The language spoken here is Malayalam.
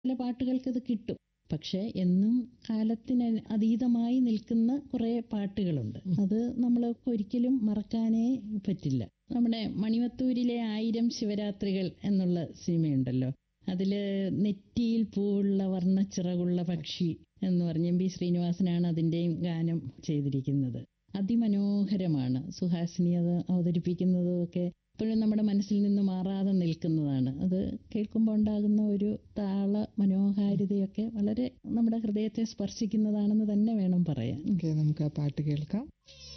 ചില പാട്ടുകൾക്ക് ഇത് കിട്ടും പക്ഷെ എന്നും കാലത്തിന് അതീതമായി നിൽക്കുന്ന കുറേ പാട്ടുകളുണ്ട് അത് നമ്മൾ ഒരിക്കലും മറക്കാനേ പറ്റില്ല നമ്മുടെ മണിവത്തൂരിലെ ആയിരം ശിവരാത്രികൾ എന്നുള്ള സിനിമയുണ്ടല്ലോ അതിൽ നെറ്റിയിൽ പൂവുള്ള വർണ്ണച്ചിറകുള്ള പക്ഷി എന്ന് പറഞ്ഞ് എം ബി ശ്രീനിവാസനാണ് അതിൻ്റെയും ഗാനം ചെയ്തിരിക്കുന്നത് അതിമനോഹരമാണ് സുഹാസിനി അത് അവതരിപ്പിക്കുന്നതും ഒക്കെ ഇപ്പോഴും നമ്മുടെ മനസ്സിൽ നിന്ന് മാറാതെ നിൽക്കുന്നതാണ് അത് കേൾക്കുമ്പോൾ ഉണ്ടാകുന്ന ഒരു താള മനോഹാരിതയൊക്കെ വളരെ നമ്മുടെ ഹൃദയത്തെ സ്പർശിക്കുന്നതാണെന്ന് തന്നെ വേണം പറയാൻ ഓക്കെ നമുക്ക് ആ പാട്ട് കേൾക്കാം